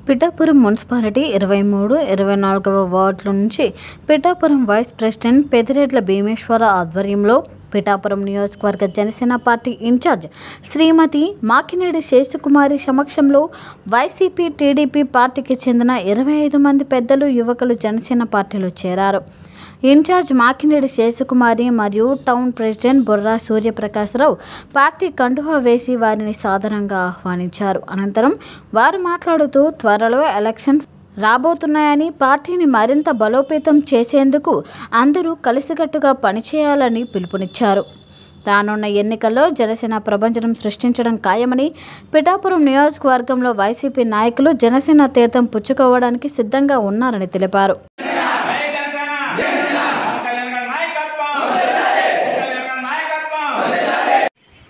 Pithapuram municipality ఇరవై మూడు ఇరవై నాలుగవ వార్డుల నుంచి పిఠాపురం వైస్ ప్రెసిడెంట్ పెదిరెడ్ల భీమేశ్వర ఆధ్వర్యంలో పిఠాపురం నియోజకవర్గ జనసేన పార్టీ ఇన్ఛార్జ్ శ్రీమతి మాకినేడి శేషకుమారి సమక్షంలో వైసీపీ టీడీపీ పార్టీకి చెందిన ఇరవై ఐదు మంది పెద్దలు యువకులు జనసేన పార్టీలో చేరారు ఇన్ఛార్జ్ మాకినేడి శేషకుమారి మరియు town president Borra Suryaprakash Rao party కండువా వేసి వారిని సాదరంగా ఆహ్వానించారు అనంతరం వారు మాట్లాడుతూ త్వరలో ఎలక్షన్స్ రాబోతున్నాయని పార్టీని మరింత బలోపేతం చేసేందుకు అందరూ కలిసికట్టుగా పనిచేయాలని పిలుపునిచ్చారు రానున్న ఎన్నికల్లో జనసేన ప్రభంజనం సృష్టించడం ఖాయమని పిఠాపురం నియోజకవర్గంలో వైసీపీ నాయకులు జనసేన తీర్థం పుచ్చుకోవడానికి సిద్ధంగా ఉన్నారని తెలిపారు జై జనసేన పవన్ కళ్యాణ్ గారి నాయకత్వం పవన్ కళ్యాణ్ గారి నాయకత్వం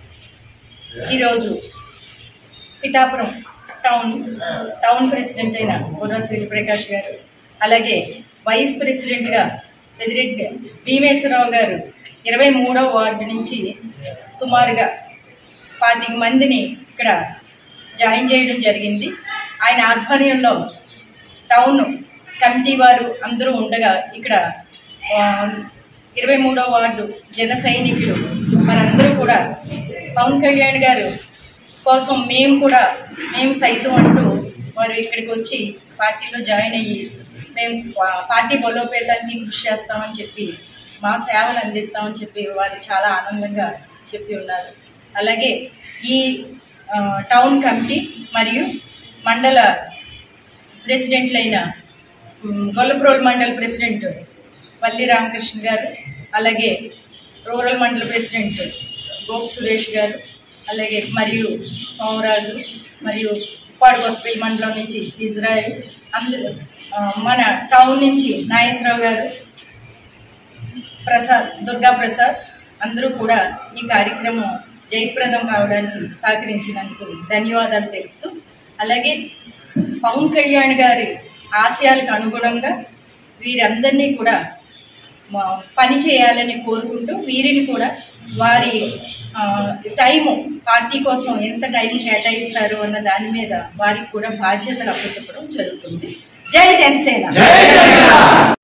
ఈరోజు పిఠాపురం టౌన్ టౌన్ ప్రెసిడెంట్ అయిన బుర్రా సూర్యప్రకాష్ గారు అలాగే వైస్ ప్రెసిడెంట్గా పెదిరెడ్డి భీమేశ్వరరావు గారు ఇరవై మూడవ వార్డు నుంచి సుమారుగా పాతిక మందిని ఇక్కడ జాయిన్ చేయడం జరిగింది ఆయన ఆధ్వర్యంలో టౌన్ కమిటీ వారు అందరూ ఉండగా ఇక్కడ ఆ, ఇరవై మూడో వార్డు జన సైనికులు మరందరూ కూడా పవన్ కళ్యాణ్ గారు కోసం మేము కూడా మేము సైతం అంటూ వారు ఇక్కడికి వచ్చి పార్టీలో జాయిన్ అయ్యి మేము పా- పార్టీ బలోపేతానికి కృషి చేస్తామని చెప్పి మా సేవలు అందిస్తామని చెప్పి వారు చాలా ఆనందంగా చెప్పి ఉన్నారు అలాగే ఈ ఆ, టౌన్ కమిటీ మరియు మండల ప్రెసిడెంట్లైన మ్, గొల్లప్రోల్ మండల ప్రెసిడెంట్ పల్లి రామకృష్ణ గారు అలాగే రూరల్ మండల ప్రెసిడెంట్ గోప్ సురేష్ గారు అలాగే మరియు సోమరాజు మరియు ఉప్పాడుకొత్తపల్లి మండలం నుంచి ఇజ్రాయెల్ అందరూ ఆ, మన టౌన్ నుంచి నాగేశ్వరరావు గారు ప్రసాద్ దుర్గా ప్రసాద్ అందరూ కూడా ఈ కార్యక్రమం జయప్రదం కావడానికి సహకరించినందుకు ధన్యవాదాలు తెలుపుతూ అలాగే పవన్ కళ్యాణ్ గారి ఆశయాలకు అనుగుణంగా వీరందరినీ కూడా మా- పని చేయాలని కోరుకుంటూ వీరిని కూడా వారి ఆ, టైము పార్టీ కోసం ఎంత టైం కేటాయిస్తారు అన్న దాని మీద వారికి కూడా బాధ్యతలు అప్పచెప్పడం జరుగుతుంది జై జనసేన